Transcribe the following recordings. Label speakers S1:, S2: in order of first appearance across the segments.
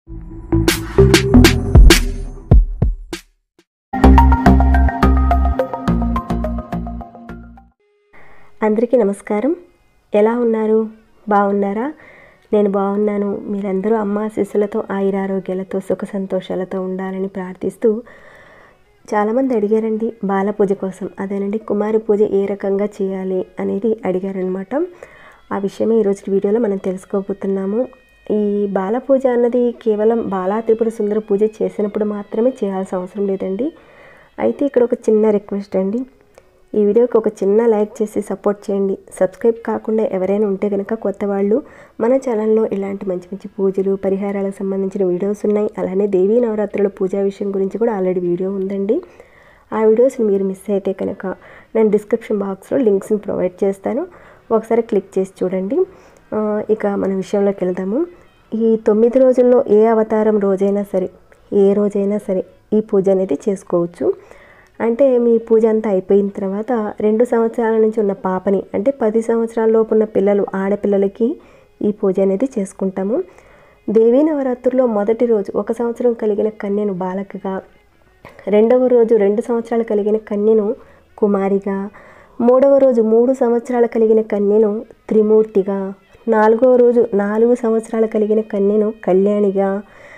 S1: అందరికీ నమస్కారం ఎలా ఉన్నారు బాగున్నారా నేను బాగున్నాను మీరందరూ అమ్మ శిశులతో ఆయురారోగ్యాలతో సుఖ సంతోషాలతో ఉండాలని ప్రార్థిస్తూ చాలామంది అడిగారండి బాల పూజ కోసం అదేనండి కుమారి పూజ ఏ రకంగా చేయాలి అనేది అడిగారనమాట ఆ విషయమే ఈరోజు వీడియోలో మనం తెలుసుకోబోతున్నాము ఈ బాల పూజ అన్నది కేవలం బాలా త్రిపుర సుందర పూజ చేసినప్పుడు మాత్రమే చేయాల్సిన అవసరం లేదండి అయితే ఇక్కడ ఒక చిన్న రిక్వెస్ట్ అండి ఈ వీడియోకి ఒక చిన్న లైక్ చేసి సపోర్ట్ చేయండి సబ్స్క్రైబ్ కాకుండా ఎవరైనా ఉంటే కనుక కొత్త వాళ్ళు మన ఛానల్లో ఇలాంటి మంచి మంచి పూజలు పరిహారాలకు సంబంధించిన వీడియోస్ ఉన్నాయి అలానే దేవీ నవరాత్రుల పూజా విషయం గురించి కూడా ఆల్రెడీ వీడియో ఉందండి ఆ వీడియోస్ని మీరు మిస్ అయితే కనుక నేను డిస్క్రిప్షన్ బాక్స్లో లింక్స్ని ప్రొవైడ్ చేస్తాను ఒకసారి క్లిక్ చేసి చూడండి ఆ, ఇక మన విషయంలోకి వెళ్దాము ఈ తొమ్మిది రోజుల్లో ఏ అవతారం రోజైనా సరే ఏ రోజైనా సరే ఈ పూజ అనేది చేసుకోవచ్చు అంటే మీ పూజ అంతా అయిపోయిన తర్వాత రెండు సంవత్సరాల నుంచి ఉన్న పాపని అంటే పది సంవత్సరాల లోపు ఉన్న పిల్లలు ఆడపిల్లలకి ఈ పూజ అనేది చేసుకుంటాము దేవీ నవరాత్రుల్లో మొదటి రోజు ఒక సంవత్సరం కలిగిన కన్యను బాలకగా రెండవ రోజు రెండు సంవత్సరాలు కలిగిన కన్యను కుమారిగా మూడవ రోజు మూడు సంవత్సరాలు కలిగిన కన్యను త్రిమూర్తిగా నాలుగవ రోజు నాలుగు సంవత్సరాలు కలిగిన కన్యను కళ్యాణిగా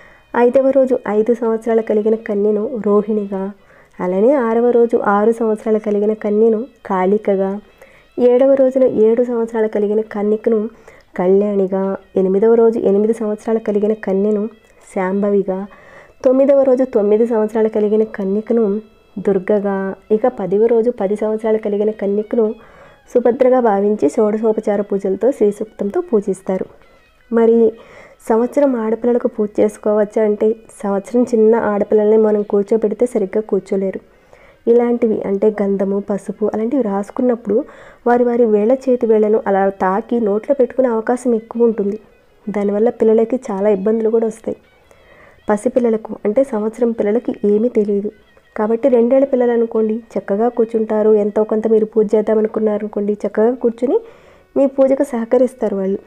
S1: ఐదవ రోజు ఐదు సంవత్సరాలు కలిగిన కన్యను రోహిణిగా అలానే ఆరవ రోజు ఆరు సంవత్సరాలు కలిగిన కన్యను కాళికగా ఏడవ రోజున ఏడు సంవత్సరాలు కలిగిన కన్యకను కళ్యాణిగా ఎనిమిదవ రోజు ఎనిమిది సంవత్సరాలు కలిగిన కన్యను శాంభవిగా తొమ్మిదవ రోజు తొమ్మిది సంవత్సరాలు కలిగిన కన్యకను దుర్గగా ఇక పదివ రోజు పది సంవత్సరాలు కలిగిన కన్యకను సుభద్రగా భావించి షోడశోపచార పూజలతో శ్రీ సూక్తంతో పూజిస్తారు మరి సంవత్సరం ఆడపిల్లలకు పూజ చేసుకోవచ్చు అంటే సంవత్సరం చిన్న ఆడపిల్లల్ని మనం కూర్చోబెడితే సరిగ్గా కూర్చోలేరు ఇలాంటివి అంటే గంధము పసుపు అలాంటివి రాసుకున్నప్పుడు వారి వారి వేళ్ళ చేతి వేళ్ళను అలా తాకి నోట్లో పెట్టుకునే అవకాశం ఎక్కువ ఉంటుంది దానివల్ల పిల్లలకి చాలా ఇబ్బందులు కూడా వస్తాయి పసిపిల్లలకు అంటే సంవత్సరం పిల్లలకి ఏమీ తెలియదు కాబట్టి రెండేళ్ల పిల్లలు అనుకోండి చక్కగా కూర్చుంటారు ఎంతో కొంత మీరు పూజ చేద్దాం అనుకున్నారు అనుకోండి చక్కగా కూర్చుని మీ పూజకు సహకరిస్తారు వాళ్ళు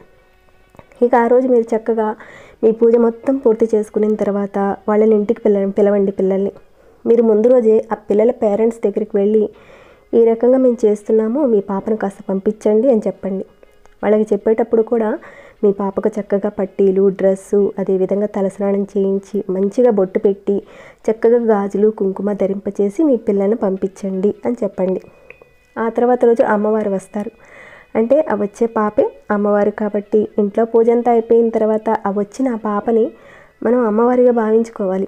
S1: ఇక ఆ రోజు మీరు చక్కగా మీ పూజ మొత్తం పూర్తి చేసుకున్న తర్వాత వాళ్ళని ఇంటికి పిల్ల పిలవండి పిల్లల్ని మీరు ముందు రోజే ఆ పిల్లల పేరెంట్స్ దగ్గరికి వెళ్ళి ఈ రకంగా మేము చేస్తున్నాము మీ పాపను కాస్త పంపించండి అని చెప్పండి వాళ్ళకి చెప్పేటప్పుడు కూడా మీ పాపకు చక్కగా పట్టీలు డ్రెస్సు అదేవిధంగా తలస్నానం చేయించి మంచిగా బొట్టు పెట్టి చక్కగా గాజులు కుంకుమ ధరింపచేసి మీ పిల్లల్ని పంపించండి అని చెప్పండి ఆ తర్వాత రోజు అమ్మవారు వస్తారు అంటే ఆ వచ్చే పాపే అమ్మవారు కాబట్టి ఇంట్లో పూజ అంతా అయిపోయిన తర్వాత ఆ వచ్చిన ఆ పాపని మనం అమ్మవారిగా భావించుకోవాలి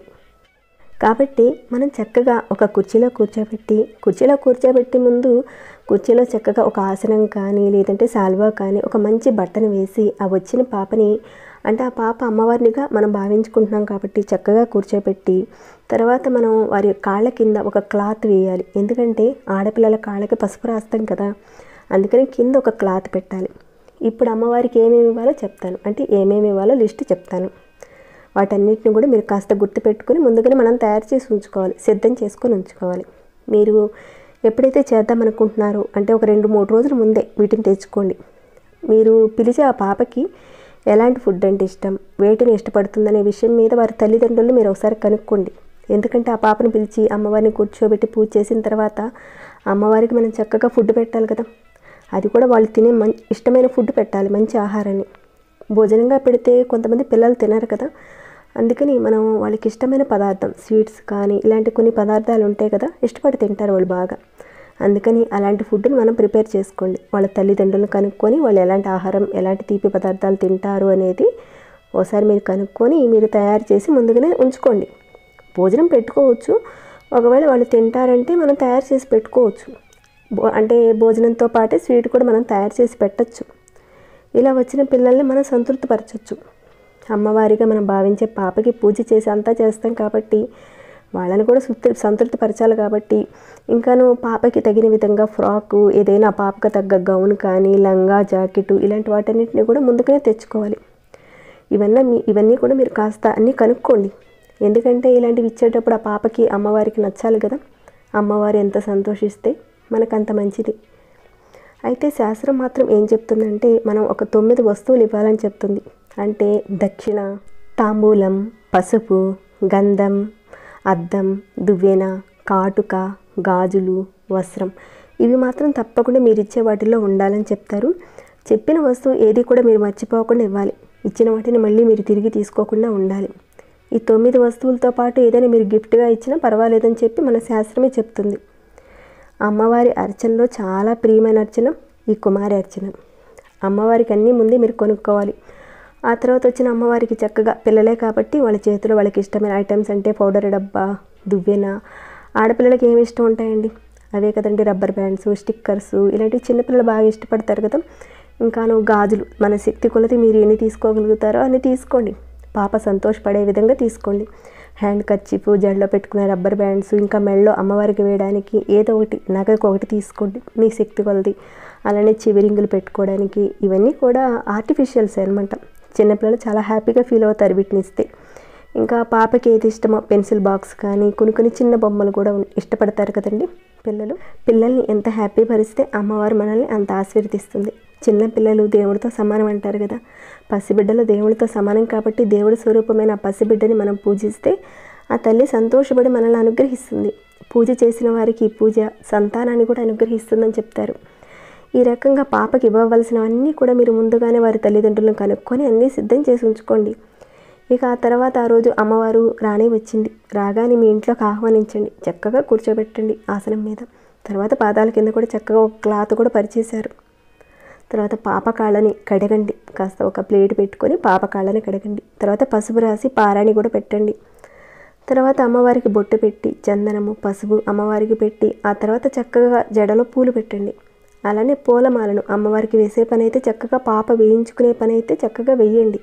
S1: కాబట్టి మనం చక్కగా ఒక కుర్చీలో కూర్చోబెట్టి కుర్చీలో కూర్చోబెట్టి ముందు కుర్చీలో చక్కగా ఒక ఆసనం కానీ లేదంటే సాల్వా కానీ ఒక మంచి బట్టను వేసి ఆ వచ్చిన పాపని అంటే ఆ పాప అమ్మవారినిగా మనం భావించుకుంటున్నాం కాబట్టి చక్కగా కూర్చోబెట్టి తర్వాత మనం వారి కాళ్ళ కింద ఒక క్లాత్ వేయాలి ఎందుకంటే ఆడపిల్లల కాళ్ళకి పసుపు రాస్తాం కదా అందుకని కింద ఒక క్లాత్ పెట్టాలి ఇప్పుడు అమ్మవారికి ఏమేమి ఇవ్వాలో చెప్తాను అంటే ఏమేమి ఇవ్వాలో లిస్ట్ చెప్తాను వాటన్నిటిని కూడా మీరు కాస్త గుర్తుపెట్టుకొని ముందుగానే మనం తయారు చేసి ఉంచుకోవాలి సిద్ధం చేసుకొని ఉంచుకోవాలి మీరు ఎప్పుడైతే చేద్దాం అనుకుంటున్నారో అంటే ఒక రెండు మూడు రోజుల ముందే వీటిని తెచ్చుకోండి మీరు పిలిచే ఆ పాపకి ఎలాంటి ఫుడ్ అంటే ఇష్టం వేటిని ఇష్టపడుతుందనే విషయం మీద వారి తల్లిదండ్రులు మీరు ఒకసారి కనుక్కోండి ఎందుకంటే ఆ పాపను పిలిచి అమ్మవారిని కూర్చోబెట్టి పూజ చేసిన తర్వాత అమ్మవారికి మనం చక్కగా ఫుడ్ పెట్టాలి కదా అది కూడా వాళ్ళు తినే మం ఇష్టమైన ఫుడ్ పెట్టాలి మంచి ఆహారాన్ని భోజనంగా పెడితే కొంతమంది పిల్లలు తినరు కదా అందుకని మనం వాళ్ళకి ఇష్టమైన పదార్థం స్వీట్స్ కానీ ఇలాంటి కొన్ని పదార్థాలు ఉంటాయి కదా ఇష్టపడి తింటారు వాళ్ళు బాగా అందుకని అలాంటి ఫుడ్ని మనం ప్రిపేర్ చేసుకోండి వాళ్ళ తల్లిదండ్రులను కనుక్కొని వాళ్ళు ఎలాంటి ఆహారం ఎలాంటి తీపి పదార్థాలు తింటారు అనేది ఒకసారి మీరు కనుక్కొని మీరు తయారు చేసి ముందుగానే ఉంచుకోండి భోజనం పెట్టుకోవచ్చు ఒకవేళ వాళ్ళు తింటారంటే మనం తయారు చేసి పెట్టుకోవచ్చు భో అంటే భోజనంతో పాటే స్వీట్ కూడా మనం తయారు చేసి పెట్టచ్చు ఇలా వచ్చిన పిల్లల్ని మనం సంతృప్తిపరచవచ్చు అమ్మవారిగా మనం భావించే పాపకి పూజ చేసి అంతా చేస్తాం కాబట్టి వాళ్ళని కూడా సుతృ సంతృప్తిపరచాలి కాబట్టి ఇంకాను పాపకి తగిన విధంగా ఫ్రాకు ఏదైనా ఆ పాపకు తగ్గ గౌన్ కానీ లంగా జాకెట్ ఇలాంటి వాటన్నిటిని కూడా ముందుగానే తెచ్చుకోవాలి ఇవన్నీ మీ ఇవన్నీ కూడా మీరు కాస్త అన్నీ కనుక్కోండి ఎందుకంటే ఇలాంటివి ఇచ్చేటప్పుడు ఆ పాపకి అమ్మవారికి నచ్చాలి కదా అమ్మవారు ఎంత సంతోషిస్తే మనకు అంత మంచిది అయితే శాస్త్రం మాత్రం ఏం చెప్తుందంటే మనం ఒక తొమ్మిది వస్తువులు ఇవ్వాలని చెప్తుంది అంటే దక్షిణ తాంబూలం పసుపు గంధం అద్దం దువ్వెన కాటుక గాజులు వస్త్రం ఇవి మాత్రం తప్పకుండా మీరు ఇచ్చే వాటిల్లో ఉండాలని చెప్తారు చెప్పిన వస్తువు ఏది కూడా మీరు మర్చిపోకుండా ఇవ్వాలి ఇచ్చిన వాటిని మళ్ళీ మీరు తిరిగి తీసుకోకుండా ఉండాలి ఈ తొమ్మిది వస్తువులతో పాటు ఏదైనా మీరు గిఫ్ట్గా ఇచ్చినా పర్వాలేదని చెప్పి మన శాస్త్రమే చెప్తుంది అమ్మవారి అర్చనలో చాలా ప్రియమైన అర్చన ఈ కుమారి అర్చన అమ్మవారికి అన్నీ ముందే మీరు కొనుక్కోవాలి ఆ తర్వాత వచ్చిన అమ్మవారికి చక్కగా పిల్లలే కాబట్టి వాళ్ళ చేతిలో వాళ్ళకి ఇష్టమైన ఐటమ్స్ అంటే పౌడర్ డబ్బా దువ్వెన ఆడపిల్లలకి ఏమి ఇష్టం ఉంటాయండి అవే కదండి రబ్బర్ బ్యాండ్స్ స్టిక్కర్స్ ఇలాంటివి చిన్నపిల్లలు బాగా ఇష్టపడతారు కదా ఇంకాను గాజులు మన శక్తి కొలది మీరు ఎన్ని తీసుకోగలుగుతారో అన్ని తీసుకోండి పాప సంతోషపడే విధంగా తీసుకోండి హ్యాండ్ కర్చీఫ్ జడలో పెట్టుకునే రబ్బర్ బ్యాండ్స్ ఇంకా మెళ్ళలో అమ్మవారికి వేయడానికి ఏదో ఒకటి నగకు ఒకటి తీసుకోండి మీ శక్తి కొలది అలానే చివరింగులు పెట్టుకోవడానికి ఇవన్నీ కూడా ఆర్టిఫిషియల్స్ అనమాట చిన్నపిల్లలు చాలా హ్యాపీగా ఫీల్ అవుతారు వీటిని ఇస్తే ఇంకా పాపకి ఏది ఇష్టమో పెన్సిల్ బాక్స్ కానీ కొన్ని కొన్ని చిన్న బొమ్మలు కూడా ఉన్- ఇష్టపడతారు కదండి పిల్లలు పిల్లల్ని ఎంత హ్యాపీ పరిస్తే అమ్మవారు మనల్ని అంత ఆశీర్వదిస్తుంది చిన్న పిల్లలు దేవుడితో సమానం అంటారు కదా పసిబిడ్డలు దేవుడితో సమానం కాబట్టి దేవుడి స్వరూపమైన ఆ పసిబిడ్డని మనం పూజిస్తే ఆ తల్లి సంతోషపడి మనల్ని అనుగ్రహిస్తుంది పూజ చేసిన వారికి ఈ పూజ సంతానాన్ని కూడా అనుగ్రహిస్తుందని చెప్తారు ఈ రకంగా పాపకి ఇవ్వవలసినవన్నీ కూడా మీరు ముందుగానే వారి తల్లిదండ్రులను కనుక్కొని అన్నీ సిద్ధం చేసి ఉంచుకోండి ఇక ఆ తర్వాత ఆ రోజు అమ్మవారు రాణి వచ్చింది రాగానే మీ ఇంట్లోకి ఆహ్వానించండి చక్కగా కూర్చోబెట్టండి ఆసనం మీద తర్వాత పాదాల కింద కూడా చక్కగా ఒక క్లాత్ కూడా పరిచేశారు తర్వాత పాప కాళ్ళని కడగండి కాస్త ఒక ప్లేట్ పెట్టుకొని పాప కాళ్ళని కడగండి తర్వాత పసుపు రాసి పారాణి కూడా పెట్టండి తర్వాత అమ్మవారికి బొట్టు పెట్టి చందనము పసుపు అమ్మవారికి పెట్టి ఆ తర్వాత చక్కగా జడలో పూలు పెట్టండి అలానే పూలమాలను అమ్మవారికి వేసే పని అయితే చక్కగా పాప వేయించుకునే పని అయితే చక్కగా వేయండి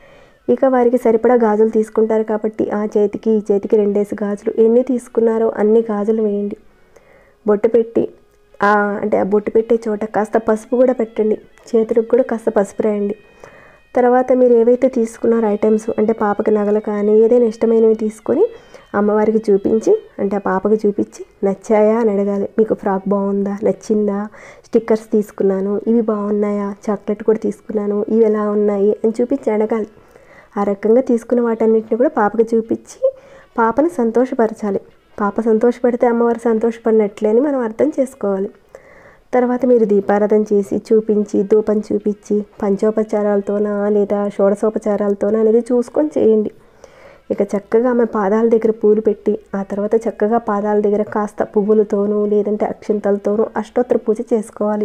S1: ఇక వారికి సరిపడా గాజులు తీసుకుంటారు కాబట్టి ఆ చేతికి ఈ చేతికి రెండేసి గాజులు ఎన్ని తీసుకున్నారో అన్ని గాజులు వేయండి బొట్టు పెట్టి ఆ అంటే ఆ బొట్టు పెట్టే చోట కాస్త పసుపు కూడా పెట్టండి చేతులకు కూడా కాస్త పసుపు రాయండి తర్వాత మీరు ఏవైతే తీసుకున్నారో ఐటమ్స్ అంటే పాపకి నగలు కానీ ఏదైనా ఇష్టమైనవి తీసుకొని అమ్మవారికి చూపించి అంటే ఆ పాపకి చూపించి నచ్చాయా అని అడగాలి మీకు ఫ్రాక్ బాగుందా నచ్చిందా స్టిక్కర్స్ తీసుకున్నాను ఇవి బాగున్నాయా చాక్లెట్ కూడా తీసుకున్నాను ఇవి ఎలా ఉన్నాయి అని చూపించి అడగాలి ఆ రకంగా తీసుకున్న వాటన్నిటిని కూడా పాపకి చూపించి పాపను సంతోషపరచాలి పాప సంతోషపడితే అమ్మవారు సంతోషపడినట్లే అని మనం అర్థం చేసుకోవాలి తర్వాత మీరు దీపారాధన చేసి చూపించి ధూపం చూపించి పంచోపచారాలతోనా లేదా షోడశోపచారాలతోనా అనేది చూసుకొని చేయండి ఇక చక్కగా ఆమె పాదాల దగ్గర పూలు పెట్టి ఆ తర్వాత చక్కగా పాదాల దగ్గర కాస్త పువ్వులతోనూ లేదంటే అక్షంతలతోనూ అష్టోత్తర పూజ చేసుకోవాలి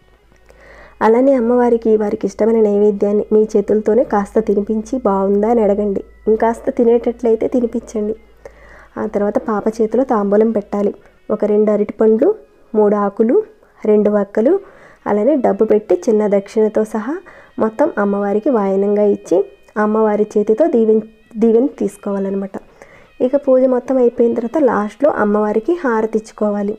S1: అలానే అమ్మవారికి వారికి ఇష్టమైన నైవేద్యాన్ని మీ చేతులతోనే కాస్త తినిపించి బాగుందా అని అడగండి ఇంకాస్త తినేటట్లయితే తినిపించండి ఆ తర్వాత పాప చేతిలో తాంబూలం పెట్టాలి ఒక రెండు అరటిపండ్లు మూడు ఆకులు రెండు వక్కలు అలానే డబ్బు పెట్టి చిన్న దక్షిణతో సహా మొత్తం అమ్మవారికి వాయనంగా ఇచ్చి అమ్మవారి చేతితో దీవెన్ దీవెని తీసుకోవాలన్నమాట ఇక పూజ మొత్తం అయిపోయిన తర్వాత లాస్ట్లో అమ్మవారికి హారతి ఇచ్చుకోవాలి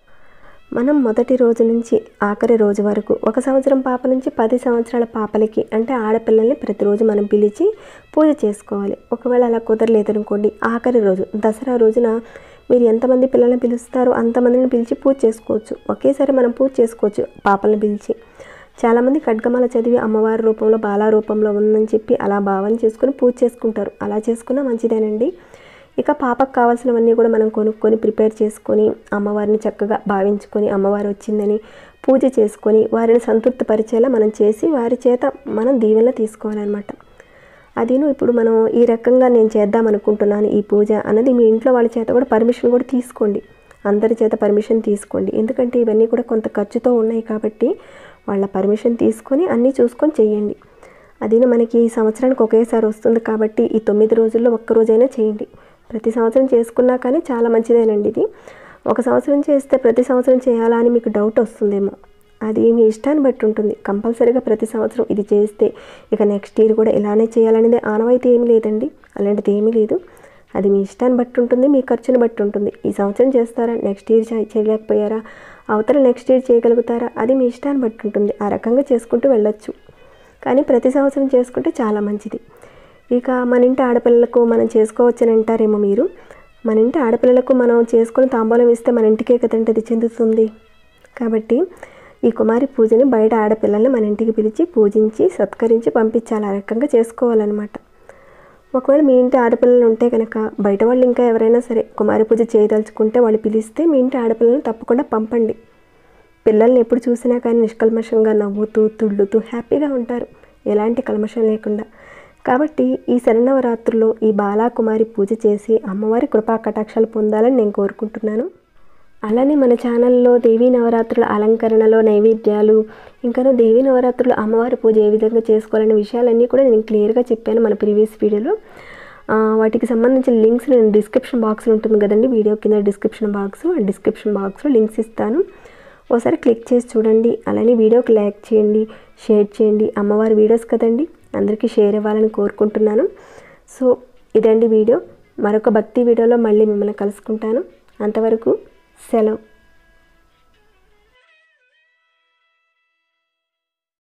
S1: మనం మొదటి రోజు నుంచి ఆఖరి రోజు వరకు ఒక సంవత్సరం పాప నుంచి పది సంవత్సరాల పాపలకి అంటే ఆడపిల్లల్ని ప్రతిరోజు మనం పిలిచి పూజ చేసుకోవాలి ఒకవేళ అలా కుదరలేదనుకోండి ఆఖరి రోజు దసరా రోజున మీరు ఎంతమంది పిల్లల్ని పిలుస్తారో అంతమందిని పిలిచి పూజ చేసుకోవచ్చు ఒకేసారి మనం పూజ చేసుకోవచ్చు పాపలను పిలిచి చాలామంది ఖడ్గమాల చదివి అమ్మవారి రూపంలో బాలా రూపంలో ఉందని చెప్పి అలా భావన చేసుకుని పూజ చేసుకుంటారు అలా చేసుకున్నా మంచిదేనండి ఇక పాపకు కావాల్సినవన్నీ కూడా మనం కొనుక్కొని ప్రిపేర్ చేసుకొని అమ్మవారిని చక్కగా భావించుకొని అమ్మవారు వచ్చిందని పూజ చేసుకొని వారిని సంతృప్తిపరిచేలా మనం చేసి వారి చేత మనం దీవెనలు తీసుకోవాలన్నమాట అదిను ఇప్పుడు మనం ఈ రకంగా నేను చేద్దాం అనుకుంటున్నాను ఈ పూజ అన్నది మీ ఇంట్లో వాళ్ళ చేత కూడా పర్మిషన్ కూడా తీసుకోండి అందరి చేత పర్మిషన్ తీసుకోండి ఎందుకంటే ఇవన్నీ కూడా కొంత ఖర్చుతో ఉన్నాయి కాబట్టి వాళ్ళ పర్మిషన్ తీసుకొని అన్నీ చూసుకొని చేయండి అది మనకి ఈ సంవత్సరానికి ఒకేసారి వస్తుంది కాబట్టి ఈ తొమ్మిది రోజుల్లో ఒక్క రోజైనా చేయండి ప్రతి సంవత్సరం చేసుకున్నా కానీ చాలా మంచిదేనండి ఇది ఒక సంవత్సరం చేస్తే ప్రతి సంవత్సరం చేయాలా అని మీకు డౌట్ వస్తుందేమో అది మీ ఇష్టాన్ని బట్టి ఉంటుంది కంపల్సరీగా ప్రతి సంవత్సరం ఇది చేస్తే ఇక నెక్స్ట్ ఇయర్ కూడా ఇలానే చేయాలనేది ఆనవాయితీ ఏమీ లేదండి అలాంటిది ఏమీ లేదు అది మీ ఇష్టాన్ని బట్టి ఉంటుంది మీ ఖర్చుని బట్టి ఉంటుంది ఈ సంవత్సరం చేస్తారా నెక్స్ట్ ఇయర్ చే- చేయలేకపోయారా అవతల నెక్స్ట్ ఇయర్ చేయగలుగుతారా అది మీ ఇష్టాన్ని బట్టి ఉంటుంది ఆ రకంగా చేసుకుంటూ వెళ్ళొచ్చు కానీ ప్రతి సంవత్సరం చేసుకుంటే చాలా మంచిది ఇక మన ఇంటి ఆడపిల్లలకు మనం చేసుకోవచ్చని అంటారేమో మీరు మన ఇంటి ఆడపిల్లలకు మనం చేసుకుని తాంబూలం ఇస్తే మన ఇంటికే కదంటే అది చెందుతుంది కాబట్టి ఈ కుమారి పూజని బయట ఆడపిల్లల్ని మన ఇంటికి పిలిచి పూజించి సత్కరించి పంపించాలి ఆ రకంగా చేసుకోవాలన్నమాట ఒకవేళ మీ ఇంటి ఆడపిల్లలు ఉంటే కనుక బయట వాళ్ళు ఇంకా ఎవరైనా సరే కుమారి పూజ చేయదలుచుకుంటే వాళ్ళు పిలిస్తే మీ ఇంటి ఆడపిల్లలను తప్పకుండా పంపండి పిల్లల్ని ఎప్పుడు చూసినా కానీ నిష్కల్మషంగా నవ్వుతూ తుళ్ళుతూ హ్యాపీగా ఉంటారు ఎలాంటి కల్మషం లేకుండా కాబట్టి ఈ శరణవరాత్రుల్లో ఈ బాలాకుమారి పూజ చేసి అమ్మవారి కృపా కటాక్షాలు పొందాలని నేను కోరుకుంటున్నాను అలానే మన ఛానల్లో దేవీ నవరాత్రుల అలంకరణలో నైవేద్యాలు ఇంకాను దేవీ నవరాత్రుల అమ్మవారి పూజ ఏ విధంగా చేసుకోవాలనే విషయాలన్నీ కూడా నేను క్లియర్గా చెప్పాను మన ప్రీవియస్ వీడియోలో ఆ, వాటికి సంబంధించిన లింక్స్ నేను డిస్క్రిప్షన్ బాక్స్లో ఉంటుంది కదండి వీడియో కింద డిస్క్రిప్షన్ బాక్స్ ఆ డిస్క్రిప్షన్ బాక్స్లో లింక్స్ ఇస్తాను ఒకసారి క్లిక్ చేసి చూడండి అలానే వీడియోకి లైక్ చేయండి షేర్ చేయండి అమ్మవారి వీడియోస్ కదండి అందరికీ షేర్ ఇవ్వాలని కోరుకుంటున్నాను సో ఇదండి వీడియో మరొక భక్తి వీడియోలో మళ్ళీ మిమ్మల్ని కలుసుకుంటాను అంతవరకు సెలవు